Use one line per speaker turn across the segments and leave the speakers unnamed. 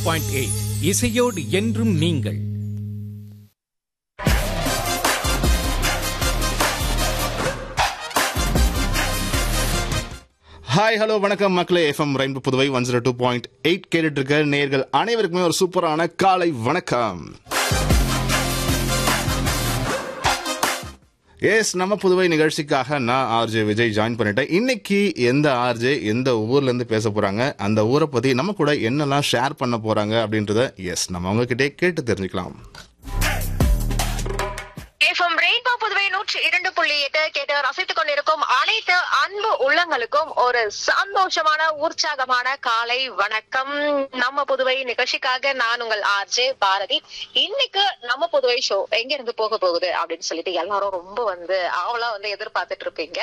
Point eight இசையோடு என்றும் நீங்கள்
ஹாய் ஹலோ வணக்கம் மக்களே FM rainbow Puduvai one zero two point eight கேட்டுட்டு இருக்க நேர்கள் அனைவருக்குமே ஒரு சூப்பரான காலை வணக்கம் எஸ் நம்ம புதுவை நிகழ்ச்சிக்காக நான் ஆர்ஜே விஜய் ஜாயின் பண்ணிட்டேன் இன்னைக்கு எந்த ஆர்ஜே எந்த ஊர்ல இருந்து பேச போறாங்க அந்த ஊரை பத்தி நம்ம கூட என்னெல்லாம் ஷேர் பண்ண போறாங்க அப்படின்றத எஸ் நம்ம அவங்க கிட்டே கேட்டு தெரிஞ்சுக்கலாம்
எஃப்எம் ரெயின்போ புதுவை நூற்றி இரண்டு புள்ளி எட்டு கேட்டு ரசித்துக் கொண்டிருக்கும் அனைத்து அன்பு உள்ளங்களுக்கும் ஒரு சந்தோஷமான உற்சாகமான காலை வணக்கம் நம்ம புதுவை நிகழ்ச்சிக்காக நான் உங்கள் ஆர்ஜே பாரதி இன்னைக்கு நம்ம புதுவை ஷோ எங்க இருந்து போக போகுது அப்படின்னு சொல்லிட்டு எல்லாரும் ரொம்ப வந்து ஆவலா வந்து எதிர்பார்த்துட்டு இருப்பீங்க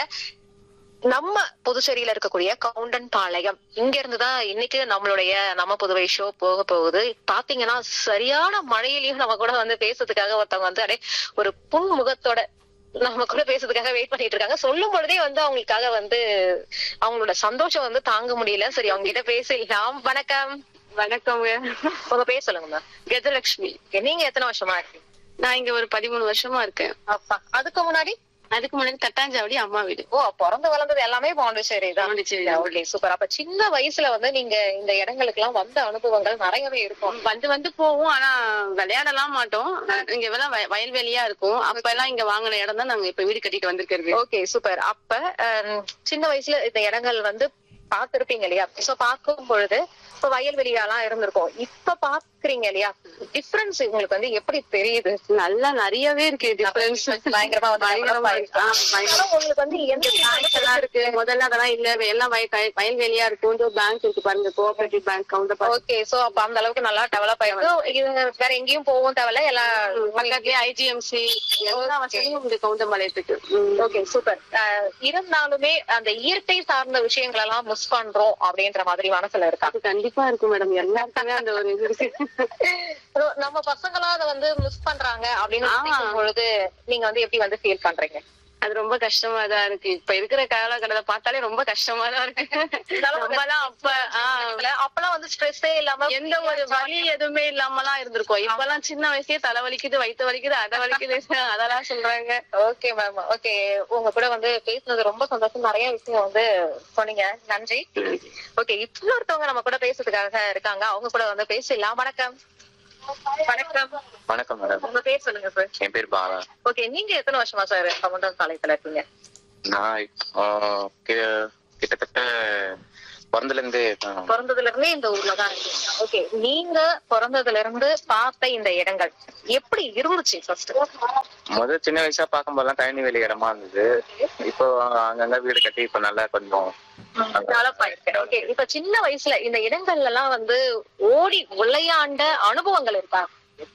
நம்ம புதுச்சேரியில இருக்கக்கூடிய கவுண்டன் பாளையம் இங்க இருந்துதான் இன்னைக்கு நம்மளுடைய நம்ம புதுவை ஷோ போக போகுது பாத்தீங்கன்னா சரியான மழையிலயும் நம்ம கூட வந்து பேசுறதுக்காக ஒருத்தவங்க வந்து அப்படியே ஒரு புன்முகத்தோட நம்ம கூட பேசுறதுக்காக வெயிட் பண்ணிட்டு இருக்காங்க சொல்லும் பொழுதே வந்து அவங்களுக்காக வந்து அவங்களோட சந்தோஷம் வந்து தாங்க முடியல சரி அவங்க கிட்ட பேசலாம் வணக்கம்
வணக்கங்க
உங்க பேர் சொல்லுங்க மேம்
கஜலட்சுமி
நீங்க எத்தனை வருஷமா இருக்கீங்க
நான் இங்க ஒரு பதிமூணு வருஷமா இருக்கேன்
அப்பா அதுக்கு முன்னாடி
அதுக்கு முன்னாடி தட்டாஞ்சாவடி அம்மா வீடு
ஓ பிறந்து வளர்ந்தது எல்லாமே பாண்டிச்சேரி தான்
பாண்டிச்சேரி தான்.
ஓகே சூப்பர் அப்ப சின்ன வயசுல வந்து நீங்க இந்த இடங்களுக்கு எல்லாம் வந்த அனுபவங்கள் நிறையவே இருக்கும்
வந்து வந்து போவோம் ஆனா விளையாடலாம் மாட்டோம் இங்க எல்லாம் வய- வயல்வெளியா இருக்கும் அப்ப எல்லாம் இங்க வாங்கின இடம் தான் நாங்க இப்ப வீடு கட்டிட்டு வந்திருக்கிறது
ஓகே சூப்பர் அப்ப அஹ், சின்ன வயசுல இந்த இடங்கள் வந்து பார்த்திருப்பீங்க இல்லையா சோ பார்க்கும் பொழுது இப்ப வயல்வெளியெல்லாம் இருந்திருக்கும் இப்ப பாக்குறீங்க இல்லையா டிஃபரன்ஸ் உங்களுக்கு வந்து எப்படி தெரியுது
நல்லா நிறையவே இருக்கு டிஃபரன்ஸ்
பயங்கரமா வந்து
பயங்கரமா இருக்கு. ஆ, பயங்கரமா.
ஆனா உங்களுக்கு வந்து எந்த
பேங்க் எல்லாம் இருக்கு முதல்ல அதெல்லாம் இல்ல எல்லாம் வய- வய- வயல்வெளியா இருக்கும் இந்த பேங்க் இருக்கு பாருங்க cooperative bank counter
okay so அப்ப அந்த அளவுக்கு நல்லா டெவலப் ஆயிருக்கு இது வேற எங்கேயும் போகவும் தேவையில்ல எல்லாம்
பக்கத்துலயே ஐஜிஎம்சி எல்லா வசதியும் இந்த கவுண்டம்பாளையத்துக்கு ம்.
ஓகே சூப்பர் இருந்தாலுமே அந்த இயற்கை சார்ந்த விஷயங்கள் எல்லாம் மிஸ் பண்றோம் அப்படின்ற மாதிரி மனசுல இருக்கா
அது கண்டிப்பா இருக்கும் மேடம் எல்லாருக்குமே அந்த ஒரு இது இருக்கு
So, நம்ம பசங்களும் அதை வந்து மிஸ் பண்றாங்க அப்படின்னு
ஆமா.
நினைக்கும் பொழுது நீங்க வந்து எப்படி வந்து ஃபீல் பண்றீங்க
அது ரொம்ப கஷ்டமா தான் இருக்கு இப்ப இருக்கிற காலகட்டத்தை பார்த்தாலே ரொம்ப கஷ்டமா தான் இருக்கு நம்மலாம் அப்ப ஆஹ்,
அப்பெல்லாம் வந்து ஸ்ட்ரெஸ்ஸே இல்லாம
எந்த ஒரு வலி எதுவுமே இல்லாமலாம் இருந்திருக்கோம் இப்பெல்லாம் சின்ன வயசுலயே தலை வலிக்குது வயித்து வலிக்குது அதை வலிக்குது அதெல்லாம் சொல்றாங்க
ஓகே மேம் ஓகே உங்க கூட வந்து பேசுனது ரொம்ப சந்தோஷம் நிறைய விஷயம் வந்து சொன்னீங்க நன்றி ஓகே இன்னொருத்தவங்க நம்ம கூட பேசுறதுக்காக இருக்காங்க அவங்க கூட வந்து பேசலாம் வணக்கம் வணக்கம்
வணக்கம் மேடம்
உங்க பேர் சொல்லுங்க சார்
என் பேர் பாலா
ஓகே நீங்க எத்தனை வருஷமா சார் கவுண்டர் காலேஜ்ல இருக்கீங்க
நான் இப்போ கி- கிட்டத்தட்ட பிறந்தல இருந்தே தான்
பிறந்ததுல இருந்தே இந்த ஊர்ல தான் இருக்கீங்க ஓகே நீங்க பிறந்ததுல இருந்து பார்த்த இந்த இடங்கள் எப்படி இருந்துச்சு ஃபர்ஸ்ட்
முதல் சின்ன வயசா பார்க்கும்போதெல்லாம் கழனி வெளி இடமா இருந்தது இப்போ அங்கங்க வீடு கட்டி இப்ப நல்லா கொஞ்சம்
ஓகே இப்ப சின்ன வயசுல இந்த இடங்கள்ல எல்லாம் வந்து ஓடி விளையாண்ட அனுபவங்கள் இருக்கா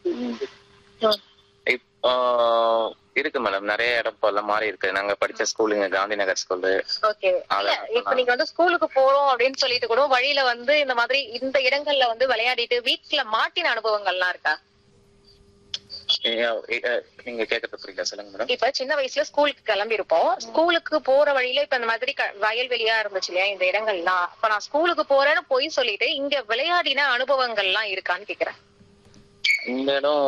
இப்போ இருக்கு மேடம் நிறைய இடம் இப்போ எல்லாம் மாறி இருக்கு நாங்க படிச்ச ஸ்கூலுங்க காந்தி நகர் ஸ்கூலு
ஓகே இல்ல இப்ப நீங்க வந்து ஸ்கூலுக்கு போறோம் அப்படின்னு சொல்லிட்டு கூட வழியில வந்து இந்த மாதிரி இந்த இடங்கள்ல வந்து விளையாடிட்டு வீட்டுல மாட்டின அனுபவங்கள்லாம் இருக்கா
நீங்க கேட்கறது புரியல சொல்லுங்க மேடம்
இப்ப சின்ன வயசுல ஸ்கூலுக்கு கிளம்பி இருப்போம் ஸ்கூலுக்கு போற வழியில இப்ப இந்த மாதிரி க- வயல்வெளியா இருந்துச்சு இல்லையா இந்த இடங்கள்லாம் அப்ப நான் ஸ்கூலுக்கு போறேன்னு போய் சொல்லிட்டு இங்க விளையாடின அனுபவங்கள்லாம் இருக்கான்னு கேக்குறேன்
இந்த இடம்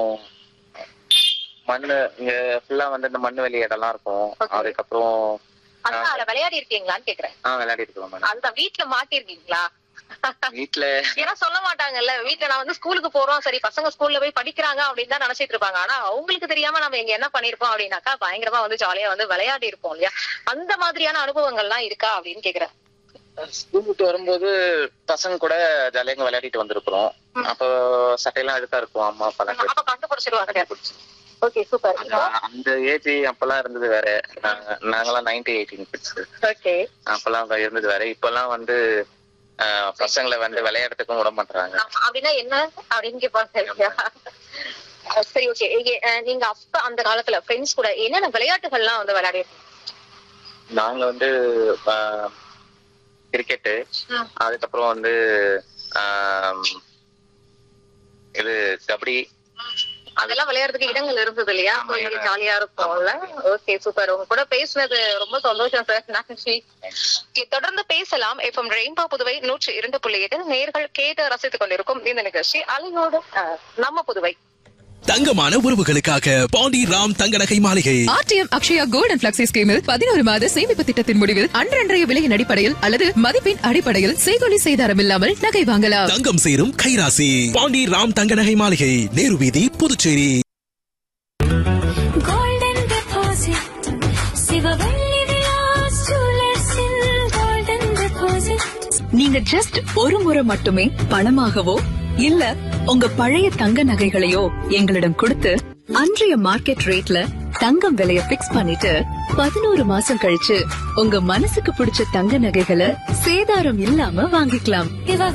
மண்ணு இங்க ஃபுல்லா வந்து இந்த மண்ணு வெளி இடம்லாம் இருக்கும்
Okay.
அதுக்கப்புறம்
அதான் அதுல விளையாடி இருக்கீங்களான்னு கேக்குறேன்
ஆஹ் விளையாடி இருக்கோம் மேடம்
அந்த வீட்டுல மாட்டிருக்கீங்களா
வீட்டுல
ஏன்னா சொல்ல மாட்டாங்கல்ல வீட்டுல நான் வந்து ஸ்கூலுக்கு போறோம் சரி பசங்க ஸ்கூல்ல போய் படிக்கிறாங்க அப்படின்னு தான் நினைச்சிட்டு இருப்பாங்க ஆனா அவங்களுக்கு தெரியாம நம்ம இங்க என்ன பண்ணிருப்போம் அப்படின்னாக்கா பயங்கரமா வந்து ஜாலியா வந்து விளையாடி இருப்போம் இல்லையா அந்த மாதிரியான அனுபவங்கள்லாம் இருக்கா அப்படின்னு கேக்குறேன்
ஸ்கூல் விட்டு வரும்போது பசங்க கூட ஜாலியா இங்க விளையாடிட்டு வந்திருக்கிறோம் அப்போ சட்டையெல்லாம் அழுக்கா இருக்கும் அம்மா அப்பா
அப்ப கண்டுபிடிச்சிருவாங்க ஓகே சூப்பர்
அந்த ஏஜ் அப்பெல்லாம் இருந்தது வேற நாங்க- நாங்கெல்லாம் நைன்டி எயிட்டீன் கிட்ஸ்
ஓகே
அப்பெல்லாம் இருந்தது வேற இப்பெல்லாம் வந்து ஆஹ், பசங்களை வந்து விளையாடுறதுக்கும் விட மாட்டாங்க
அப்படின்னா என்ன அப்படின்னு கேட்பாங்க இல்லையா சரி ஓகே நீங்க அப்ப அந்த காலத்துல ஃப்ரெண்ட்ஸ் கூட என்னென்ன விளையாட்டுகள்லாம் வந்து விளையாடி
நாங்க வந்து கிரிக்கெட்டு
ம்.
அதுக்கப்புறம் வந்து ஆம், இது கபடி
அதெல்லாம் விளையாடுறதுக்கு இடங்கள் இருந்தது இல்லையா கொஞ்சம் ஜாலியா இருக்கும்ல ஓகே சூப்பர் உங்க கூட பேசுனது ரொம்ப சந்தோஷம் சார் நன்றி Okay, தொடர்ந்து பேசலாம் எஃப்எம் ரெயின்போ புதுவை நூற்றி இரண்டு புள்ளி எட்டு நேர்கள் கேட்டு ரசித்துக் கொண்டிருக்கும் இந்த நிகழ்ச்சி அலையோடு அஹ், நம்ம புதுவை
தங்கமான உறவுகளுக்காக பாண்டி ராம் தங்க நகை மாளிகை
RTM Akshaya gold and flexi ஸ்கீமில் பதினோரு மாத சேமிப்பு திட்டத்தின் முடிவில் அன்றன்றைய விலையின் அடிப்படையில் அல்லது மதிப்பின் அடிப்படையில் செய்கொலி செய்தாரம் இல்லாமல் நகை வாங்கலாம்
தங்கம் சேரும் கைராசி பாண்டி ராம் தங்க நகை மாளிகை நேரு வீதி புதுச்சேரி
golden deposit சிவவள்ளி விலாஸ் ஜுவல்லர்ஸில் golden deposit
நீங்க ஜஸ்ட் ஒரு முறை மட்டுமே பணமாகவோ இல்ல உங்க பழைய தங்க நகைகளையோ எங்களிடம் கொடுத்து அன்றைய மார்க்கெட் ரேட்ல தங்கம் விலைய பிக்ஸ் பண்ணிட்டு பதினோரு மாசம் கழிச்சு உங்க மனசுக்கு பிடிச்ச தங்க நகைகளை சேதாரம் இல்லாம வாங்கிக்கலாம்
சிவ